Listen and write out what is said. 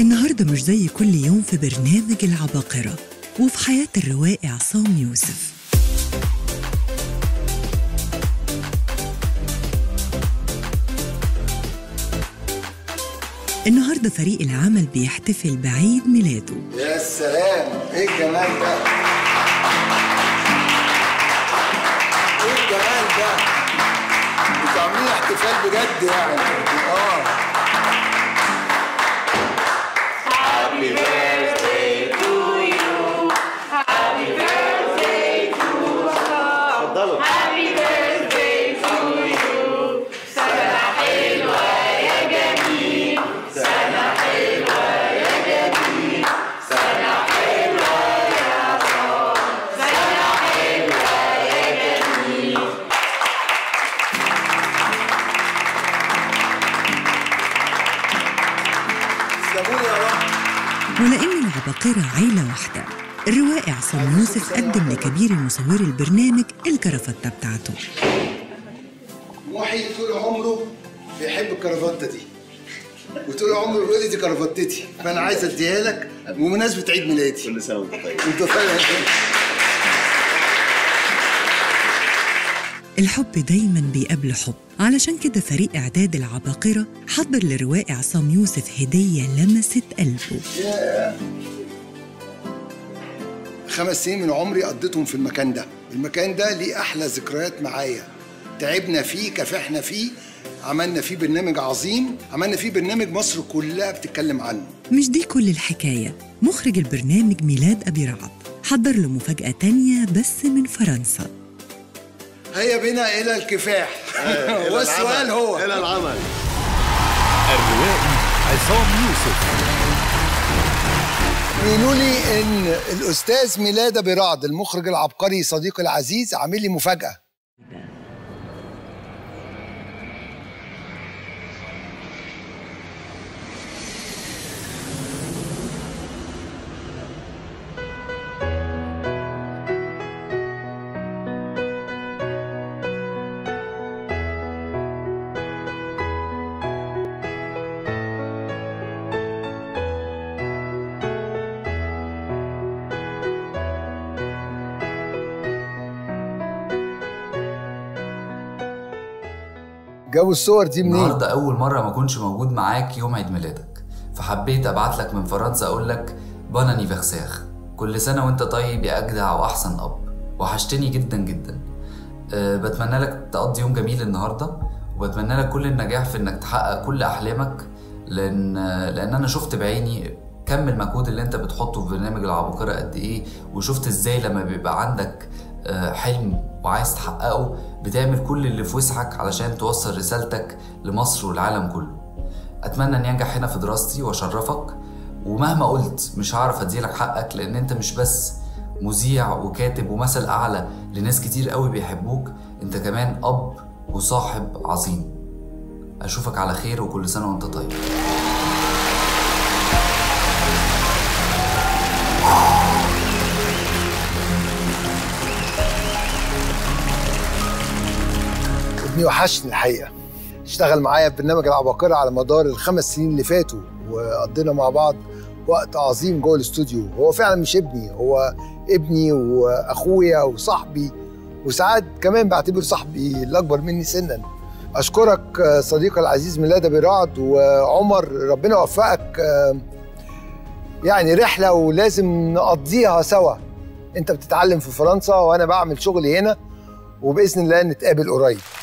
النهاردة مش زي كل يوم في برنامج العباقرة وفي حياة الروائي عصام يوسف النهاردة فريق العمل بيحتفل بعيد ميلاده يا سلام ايه الجمال ده ايه الجمال ده انتوا عاملين احتفال بجد يعني اه تسلموني يا رب ولأن العباقرة عيلة واحدة الروائي عصام يوسف قدم لكبير المصور البرنامج الكرافتة بتاعته محي طول عمره بيحب الكرافته دي وطول عمره بيقول لي دي كرافتتي فانا عايز اديها لك بمناسبه عيد ميلادي كل سنه وانت طيب انت فاهم الحب دايما بيقابل حب علشان كده فريق إعداد العباقرة حضر للروائي عصام يوسف هدية لمست قلبه خمس سنين من عمري قضيتهم في المكان ده المكان ده ليه احلى ذكريات معايا تعبنا فيه كافحنا فيه عملنا فيه برنامج عظيم عملنا فيه برنامج مصر كلها بتتكلم عنه مش دي كل الحكاية مخرج البرنامج ميلاد أبي رعد حضر له مفاجأة تانية بس من فرنسا هيا بنا الى الكفاح والسؤال هو الى العمل الروائي عصام يوسف بيقولوا لي ان الاستاذ ميلاد ابي رعد المخرج العبقري صديقي العزيز عامل لي مفاجاه جو الصور دي منين النهارده اول مره ما كنتش موجود معاك يوم عيد ميلادك فحبيت ابعت لك من فرنسا اقول لك بون انيفرسير كل سنه وانت طيب يا اجدع واحسن اب وحشتني جدا جدا أه بتمنى لك تقضي يوم جميل النهارده وبتمنى لك كل النجاح في انك تحقق كل احلامك لان لان انا شفت بعيني كم المجهود اللي انت بتحطه في برنامج العباقرة قد ايه وشفت ازاي لما بيبقى عندك آه، حلم وعايز تحققه بتعمل كل اللي في وسعك علشان توصل رسالتك لمصر والعالم كله اتمنى اني انجح هنا في دراستي واشرفك ومهما قلت مش هعرف اديلك حقك لان انت مش بس مذيع وكاتب ومثل اعلى لناس كتير قوي بيحبوك انت كمان اب وصاحب عظيم اشوفك على خير وكل سنه وانت طيب ابني وحشني الحقيقه اشتغل معايا في برنامج العباقرة على مدار الخمس سنين اللي فاتوا وقضينا مع بعض وقت عظيم جوه الاستوديو هو فعلا مش ابني هو ابني واخويا وصاحبي وساعات كمان بعتبره صاحبي الاكبر مني سنا اشكرك آه، صديقي العزيز ميلاد ابي رعد وعمر ربنا يوفقك آه، يعني رحله ولازم نقضيها سوا انت بتتعلم في فرنسا وانا بعمل شغلي هنا وباذن الله نتقابل قريب